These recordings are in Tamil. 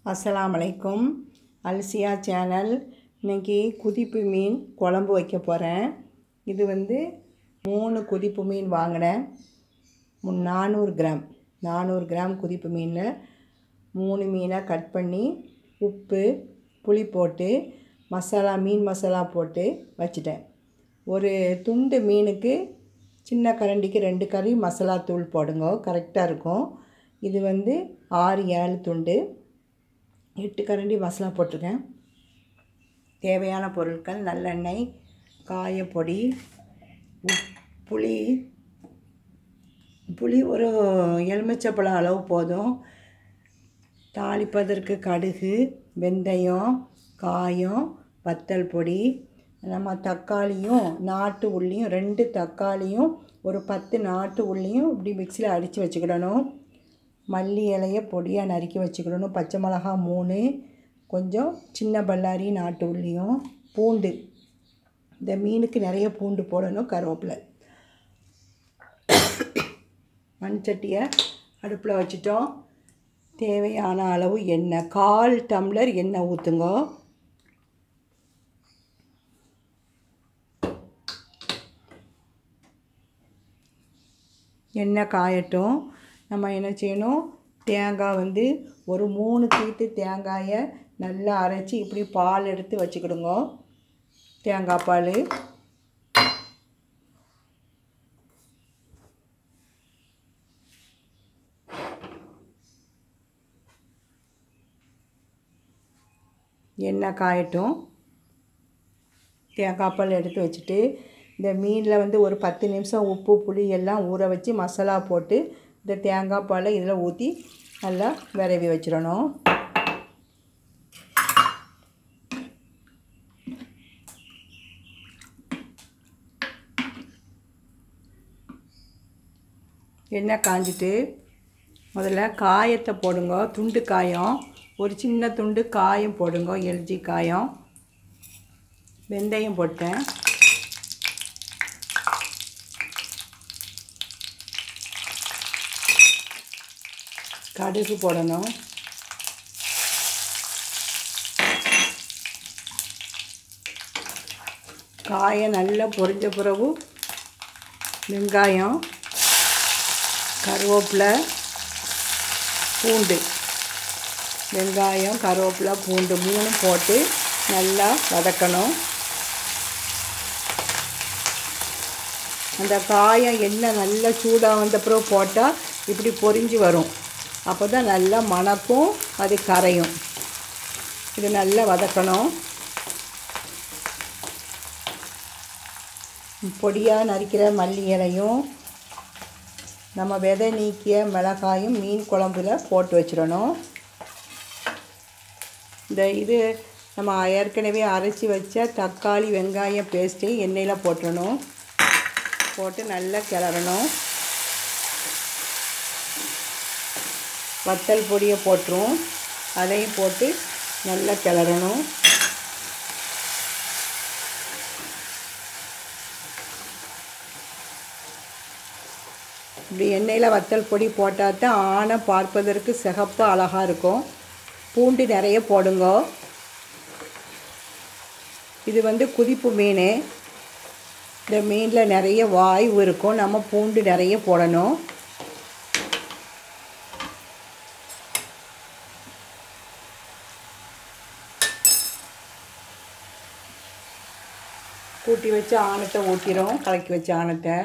அஸ்ஸலாமு அலைக்கும் அல்சியா சேனல் இன்னைக்கு குதிப்பு மீன் குழம்பு வைக்க போகிறேன் இது வந்து மூணு குதிப்பு மீன் வாங்கினேன் மு- நானூறு கிராம் நானூறு கிராம் குதிப்பு மீனில் மூணு மீனை கட் பண்ணி உப்பு புளி போட்டு மசாலா மீன் மசாலா போட்டு வச்சுட்டேன் ஒரு துண்டு மீனுக்கு சின்ன கரண்டிக்கு ரெண்டு கறி மசாலா தூள் போடுங்க கரெக்டாக இருக்கும் இது வந்து ஆறு ஏழு துண்டு எட்டு கரண்டி மசாலா போட்டிருக்கேன் தேவையான பொருட்கள் நல்லெண்ணெய் காயப்பொடி உப் புளி புளி ஒரு எலுமிச்சப்பழம் அளவு போதும் தாளிப்பதற்கு கடுகு வெந்தயம் காயம் வத்தல் பொடி நம்ம தக்காளியும் நாட்டு உள்ளியும் ரெண்டு தக்காளியும் ஒரு பத்து நாட்டு உள்ளியும் இப்படி மிக்சியில் அடித்து வச்சுக்கிடணும் மல்லி இலைய பொடியாக நறுக்கி வச்சுக்கிடணும் பச்சை மிளகா மூணு கொஞ்சம் சின்ன பல்லாரி நாட்டு உள்ளியும் பூண்டு இந்த மீனுக்கு நிறைய பூண்டு போடணும் கருவேப்பிலை மண் சட்டியை அடுப்பில் வச்சுட்டோம் தேவையான அளவு எண்ணெய் கால் டம்ளர் எண்ணெய் ஊற்றுங்க எண்ணெய் காயட்டும் நம்ம என்ன செய்யணும் தேங்காய் வந்து ஒரு மூணு கீத்து தேங்காயை நல்லா அரைச்சி இப்படி பால் எடுத்து வச்சுக்கிடுங்க தேங்காய் பால் எண்ணெய் காயட்டும் தேங்காய் பால் எடுத்து வச்சுட்டு இந்த மீனில் வந்து ஒரு பத்து நிமிஷம் உப்பு புளி எல்லாம் ஊற வச்சு மசாலா போட்டு இந்த தேங்காய் பாலை இதில் ஊற்றி நல்லா விரவி வச்சிடணும் எண்ணெய் காஞ்சிட்டு முதல்ல காயத்தை போடுங்க துண்டு காயம் ஒரு சின்ன துண்டு காயம் போடுங்க எல்ஜி காயம் வெந்தயம் போட்டேன் கடுகு போடணும் காயம் நல்லா பொரிஞ்ச பிறகு வெங்காயம் கருவேப்பிலை பூண்டு வெங்காயம் கருவேப்பிலை பூண்டு மூணும் போட்டு நல்லா வதக்கணும் அந்த காயம் எண்ணெய் நல்லா சூடாக வந்த பிறகு போட்டால் இப்படி பொரிஞ்சு வரும் அப்போ தான் நல்லா மணக்கும் அது கரையும் இது நல்லா வதக்கணும் பொடியாக நறுக்கிற மல்லி இலையும் நம்ம விதை நீக்கிய மிளகாயும் மீன் குழம்புல போட்டு வச்சிடணும் இந்த இது நம்ம ஏற்கனவே அரைச்சி வச்ச தக்காளி வெங்காயம் பேஸ்ட்டு எண்ணெயில் போட்டுடணும் போட்டு நல்லா கிளறணும் வத்தல் பொடியை போட்டுரும் அதையும் போட்டு நல்லா கிளறணும் இப்படி எண்ணெயில் வத்தல் பொடி போட்டால் தான் ஆனை பார்ப்பதற்கு சிகப்பு அழகாக இருக்கும் பூண்டு நிறைய போடுங்க இது வந்து குதிப்பு மீன் இந்த மீனில் நிறைய வாய்வு இருக்கும் நம்ம பூண்டு நிறைய போடணும் கூட்டி வச்ச ஆணத்தை ஊற்றிடும் கலக்கி வச்ச ஆணத்தை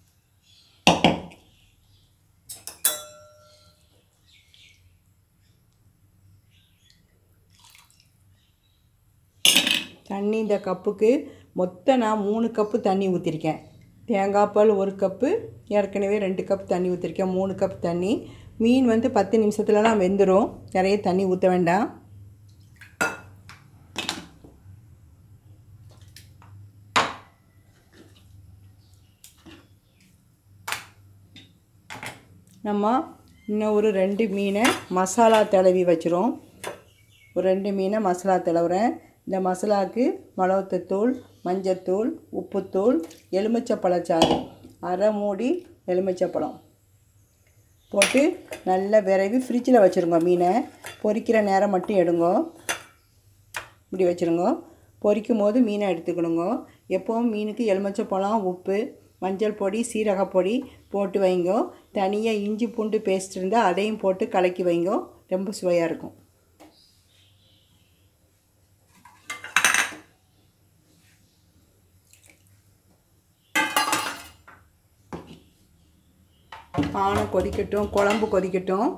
தண்ணி இந்த கப்புக்கு மொத்தம் நான் மூணு கப்பு தண்ணி ஊற்றிருக்கேன் தேங்காய் பால் ஒரு கப்பு ஏற்கனவே ரெண்டு கப் தண்ணி ஊற்றிருக்கேன் மூணு கப் தண்ணி மீன் வந்து பத்து நிமிஷத்துலலாம் வெந்துடும் நிறைய தண்ணி ஊற்ற வேண்டாம் நம்ம இன்னும் ஒரு ரெண்டு மீனை மசாலா தடவி வச்சிரும் ஒரு ரெண்டு மீனை மசாலா தடவுறேன் இந்த மசாலாவுக்கு மிளகுத்தூள் மஞ்சத்தூள் உப்புத்தூள் எலுமிச்சப்பழச்சாறு அரை மூடி எலுமிச்சப்பழம் போட்டு நல்லா விரவி ஃப்ரிட்ஜில் வச்சுருங்க மீனை பொரிக்கிற நேரம் மட்டும் எடுங்க இப்படி வச்சுருங்க பொரிக்கும் போது மீனை எடுத்துக்கணுங்க எப்போவும் மீனுக்கு எலுமிச்சை பழம் உப்பு மஞ்சள் பொடி சீரகப்பொடி போட்டு வைங்க தனியாக இஞ்சி பூண்டு பேஸ்ட் இருந்தால் அதையும் போட்டு கலக்கி வைங்க ரொம்ப சுவையாக இருக்கும் பானை கொதிக்கட்டும் குழம்பு கொதிக்கட்டும்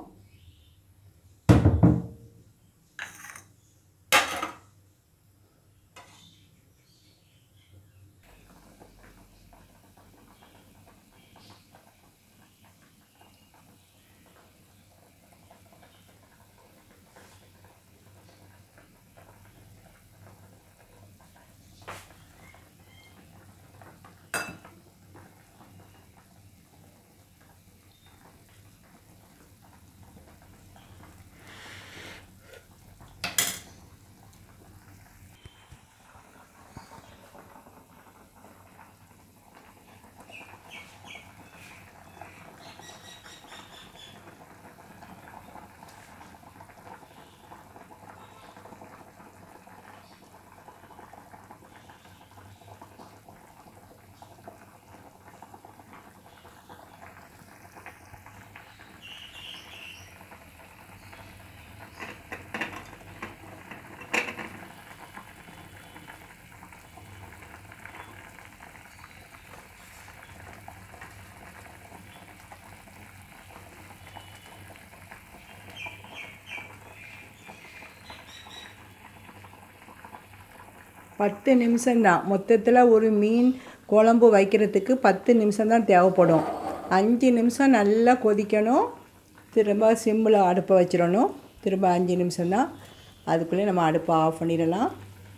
பத்து நிமிஷம்தான் மொத்தத்தில் ஒரு மீன் குழம்பு வைக்கிறதுக்கு பத்து நிமிஷம்தான் தேவைப்படும் அஞ்சு நிமிஷம் நல்லா கொதிக்கணும் திரும்ப சிம்மில் அடுப்பை வச்சிடணும் திரும்ப அஞ்சு நிமிஷம்தான் அதுக்குள்ளே நம்ம அடுப்பை ஆஃப் பண்ணிடலாம்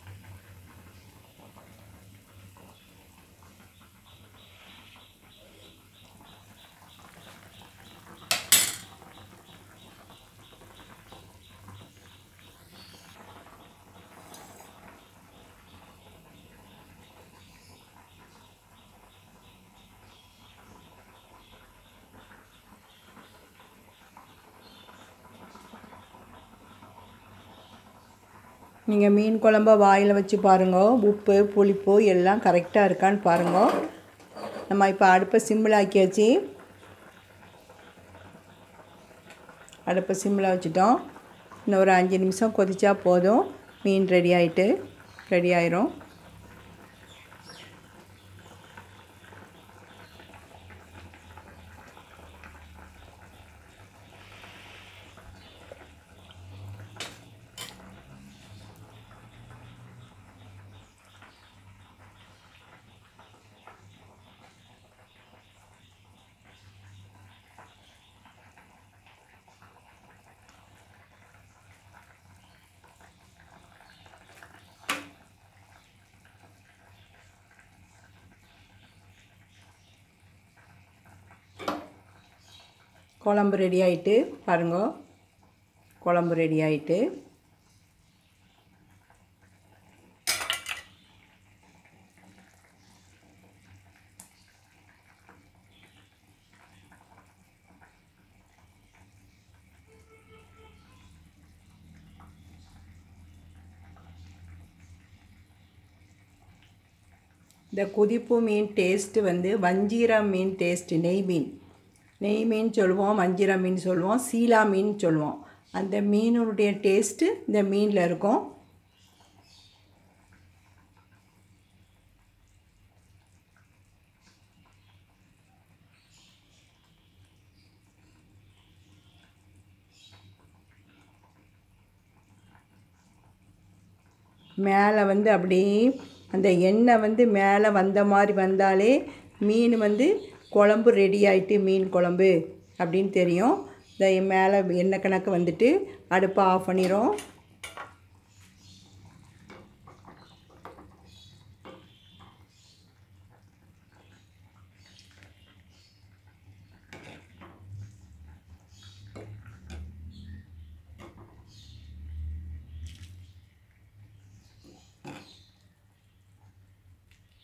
நீங்கள் மீன் குழம்ப வாயில் வச்சு பாருங்க உப்பு புளிப்பு எல்லாம் கரெக்டாக இருக்கான்னு பாருங்க நம்ம இப்போ அடுப்பை சிம்மில் ஆக்கியாச்சு அடுப்பை சிம்மில் வச்சுட்டோம் இன்னும் ஒரு அஞ்சு நிமிஷம் கொதிச்சா போதும் மீன் ரெடி ஆகிட்டு ரெடி ஆயிரும் குழம்பு ரெடி ஆயிட்டு பாருங்க குழம்பு ரெடி ஆயிட்டு இந்த குதிப்பு மீன் டேஸ்ட்டு வந்து வஞ்சீரா மீன் டேஸ்ட்டு நெய் மீன் நெய் மீன் சொல்லுவோம் வஞ்சிர மீன் சொல்லுவோம் சீலா மீன் சொல்லுவோம் அந்த மீனுடைய டேஸ்ட்டு இந்த மீனில் இருக்கும் மேலே வந்து அப்படியே அந்த எண்ணெய் வந்து மேலே வந்த மாதிரி வந்தாலே மீன் வந்து குழம்பு ரெடி ஆயிட்டு மீன் குழம்பு அப்படின்னு தெரியும் இந்த மேலே எண்ணெய் கணக்கு வந்துட்டு அடுப்பை ஆஃப் பண்ணிடும்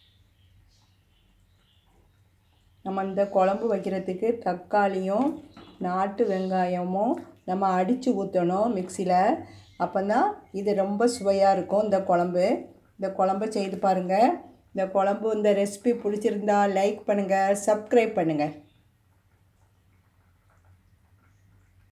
நம்ம இந்த குழம்பு வைக்கிறதுக்கு தக்காளியும் நாட்டு வெங்காயமும் நம்ம அடித்து ஊற்றணும் மிக்சியில் அப்போ தான் இது ரொம்ப சுவையாக இருக்கும் இந்த குழம்பு இந்த குழம்பு செய்து பாருங்கள் இந்த குழம்பு இந்த ரெசிபி பிடிச்சிருந்தா லைக் பண்ணுங்கள் சப்ஸ்கிரைப் பண்ணுங்கள்